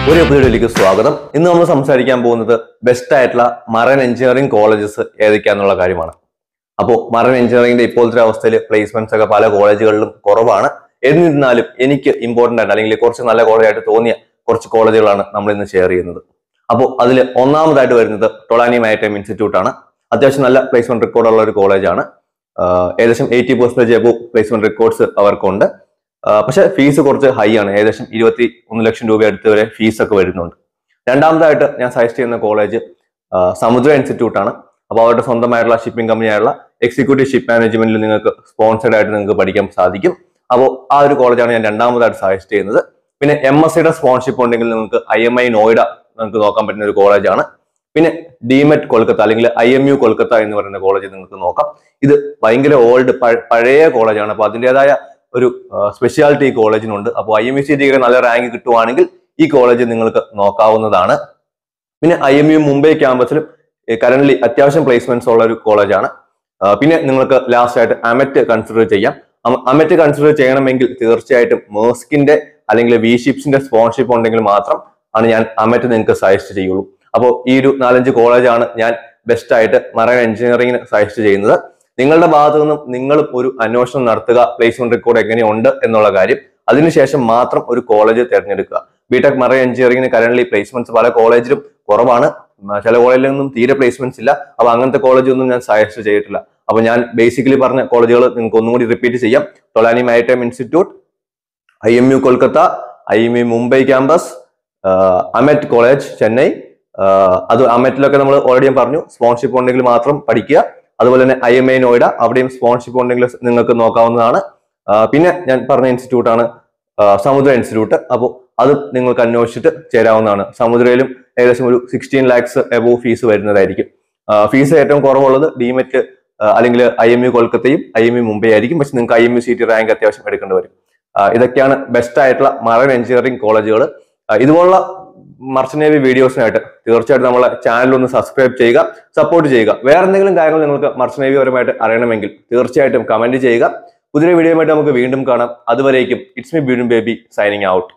ഒരു എപ്പിസോഡിലേക്ക് സ്വാഗതം ഇന്ന് നമ്മൾ സംസാരിക്കാൻ പോകുന്നത് ബെസ്റ്റ് ആയിട്ടുള്ള മറൈൻ എഞ്ചിനീയറിംഗ് കോളേജസ് ഏതൊക്കെയാന്നുള്ള കാര്യമാണ് അപ്പോൾ മറൈൻ എഞ്ചിനീയറിംഗിന്റെ ഇപ്പോഴത്തെ അവസ്ഥയിൽ പ്ലേസ്മെന്റ്സ് ഒക്കെ പല കോളേജുകളിലും കുറവാണ് എന്നിരുന്നാലും എനിക്ക് ഇമ്പോർട്ടന്റ് ആയിട്ട് അല്ലെങ്കിൽ കുറച്ച് നല്ല കോളേജായിട്ട് തോന്നിയ കുറച്ച് കോളേജുകളാണ് നമ്മൾ ഇന്ന് ഷെയർ ചെയ്യുന്നത് അപ്പോൾ അതിൽ ഒന്നാമതായിട്ട് വരുന്നത് ടൊളാനി മാരിടൈം ഇൻസ്റ്റിറ്റ്യൂട്ട് ആണ് അത്യാവശ്യം നല്ല പ്ലേസ്മെന്റ് റെക്കോർഡ് ഉള്ള ഒരു കോളേജാണ് ഏകദേശം eighty percentage above placement records അവർക്കുണ്ട് ആ, പക്ഷെ ഫീസ് കുറച്ച് ഹൈ ആണ് ഏകദേശം ഇരുപത്തി ഒന്ന് ലക്ഷം രൂപ അടുത്ത് വരെ ഫീസ് ഒക്കെ വരുന്നുണ്ട് രണ്ടാമതായിട്ട് ഞാൻ സജസ്റ്റ് ചെയ്യുന്ന കോളേജ് സമുദ്ര ഇൻസ്റ്റിറ്റ്യൂട്ട് ആണ് അപ്പോൾ അവരുടെ സ്വന്തമായിട്ടുള്ള ഷിപ്പിംഗ് കമ്പനിയായുള്ള എക്സിക്യൂട്ടീവ് ഷിപ്പ് മാനേജ്മെന്റിൽ നിങ്ങൾക്ക് സ്പോൺസർഡ് ആയിട്ട് നിങ്ങൾക്ക് പഠിക്കാൻ സാധിക്കും അപ്പോൾ ആ ഒരു കോളേജാണ് ഞാൻ രണ്ടാമതായിട്ട് സജസ്റ്റ് ചെയ്യുന്നത് പിന്നെ എം എസ് സിയുടെ സ്പോൺഷിപ്പ് ഉണ്ടെങ്കിൽ നിങ്ങൾക്ക് ഐ എം ഐ നോയിഡ നിങ്ങൾക്ക് നോക്കാൻ പറ്റുന്ന ഒരു കോളേജാണ് പിന്നെ ഡിമെറ്റ് കൊൽക്കത്ത അല്ലെങ്കിൽ ഐ എം യു കൊൽക്കത്ത എന്ന് പറയുന്ന കോളേജ് നിങ്ങൾക്ക് നോക്കാം ഇത് ഭയങ്കര ഓൾഡ് പഴയ കോളേജാണ് അപ്പോൾ അതിൻ്റെതായ ഒരു സ്പെഷ്യാലിറ്റി ഈ കോളേജിനുണ്ട് അപ്പോൾ I M U C degree നല്ല റാങ്ക് കിട്ടുവാണെങ്കിൽ ഈ കോളേജ് നിങ്ങൾക്ക് നോക്കാവുന്നതാണ് പിന്നെ ഐ എം യു മുംബൈ ക്യാമ്പസിലും കറന്റ് അത്യാവശ്യം പ്ലേസ്മെന്റ്സ് ഉള്ള ഒരു കോളേജാണ് പിന്നെ നിങ്ങൾക്ക് ലാസ്റ്റ് ആയിട്ട് അമെറ്റ് കൺസിഡർ ചെയ്യാം അമെറ്റ് കൺസിഡർ ചെയ്യണമെങ്കിൽ തീർച്ചയായിട്ടും മേസ്കിന്റെ അല്ലെങ്കിൽ വി ഷിപ്സിന്റെ സ്പോൺഷിപ്പ് ഉണ്ടെങ്കിൽ മാത്രം ആണ് ഞാൻ അമെറ്റ് നിങ്ങൾക്ക് സജസ്റ്റ് ചെയ്യുള്ളൂ അപ്പോൾ ഈ ഒരു നാലഞ്ച് കോളേജാണ് ഞാൻ ബെസ്റ്റ് ആയിട്ട് മറൈൻ എഞ്ചിനീയറിംഗിന് സജസ്റ്റ് ചെയ്യുന്നത് നിങ്ങളുടെ ഭാഗത്തു നിന്നും നിങ്ങളും ഒരു അന്വേഷണം നടത്തുക പ്ലേസ്മെന്റ് റെക്കോർഡ് എങ്ങനെയുണ്ട് എന്നുള്ള കാര്യം അതിനുശേഷം മാത്രം ഒരു കോളേജ് തിരഞ്ഞെടുക്കുക ബിടെക് മറൈൻ എഞ്ചിനീയറിംഗിന് കറന്റ് പ്ലേസ്മെന്റ്സ് പല കോളേജിലും കുറവാണ് ഉം, ചില കോളേജിലൊന്നും തീരെ പ്ലേസ്മെന്റ്സ് ഇല്ല അപ്പൊ അങ്ങനത്തെ കോളേജ് ഒന്നും ഞാൻ സജസ്റ്റ് ചെയ്തിട്ടില്ല അപ്പൊ ഞാൻ ബേസിക്കലി പറഞ്ഞ കോളേജുകൾ നിങ്ങൾക്ക് ഒന്നും കൂടി റിപ്പീറ്റ് ചെയ്യാം Tolani maritime institute I M U Kolkata I M U Mumbai campus AMET college Chennai ആഹ് അത് അമെറ്റിലൊക്കെ നമ്മൾ ഓൾറെഡി ഞാൻ പറഞ്ഞു സ്പോൺഷിപ്പ് ഉണ്ടെങ്കിൽ മാത്രം പഠിക്കുക അതുപോലെ തന്നെ ഐ എം ഐ നോയിഡ അവിടെയും സ്പോൺഷിപ്പ് ഉണ്ടെങ്കിൽ നിങ്ങൾക്ക് നോക്കാവുന്നതാണ് ആഹ് പിന്നെ ഞാൻ പറഞ്ഞ ഇൻസ്റ്റിറ്റ്യൂട്ട് ആണ് ആഹ് സമുദ്ര ഇൻസ്റ്റിറ്റ്യൂട്ട് അപ്പോൾ അത് നിങ്ങൾക്ക് അന്വേഷിച്ചിട്ട് ചേരാവുന്നതാണ് സമുദ്രയിലും ഏകദേശം ഒരു സിക്സ്റ്റീൻ ലാക്സ് എബോ ഫീസ് വരുന്നതായിരിക്കും ഫീസ് ഏറ്റവും കുറവുള്ളത് ഡിമെറ്റ് അല്ലെങ്കിൽ ഐ എം യു കൊൽക്കത്തയും ഐ എം യു മുംബൈ ആയിരിക്കും പക്ഷെ നിങ്ങൾക്ക് I M U C T rank അത്യാവശ്യം എടുക്കേണ്ടി വരും ആഹ് ഇതൊക്കെയാണ് ബെസ്റ്റ് ആയിട്ടുള്ള മറൈൻ എഞ്ചിനീയറിംഗ് കോളേജുകൾ ഇതുപോലുള്ള മർച്ചന്റ് നേവി വീഡിയോസിനായിട്ട് തീർച്ചയായിട്ടും നമ്മളെ ചാനൽ ഒന്ന് സബ്സ്ക്രൈബ് ചെയ്യുക സപ്പോർട്ട് ചെയ്യുക വേറെ എന്തെങ്കിലും കാര്യങ്ങൾ നിങ്ങൾക്ക് മർച്ചന്റ് നേവി പരമായിട്ട് അറിയണമെങ്കിൽ തീർച്ചയായിട്ടും കമന്റ് ചെയ്യുക പുതിയ വീഡിയോയുമായിട്ട് നമുക്ക് വീണ്ടും കാണാം അതുവരേക്കും ഇറ്റ്സ് മീ ബ്യൂഡൻ ബേബി സൈനിങ് ഔട്ട്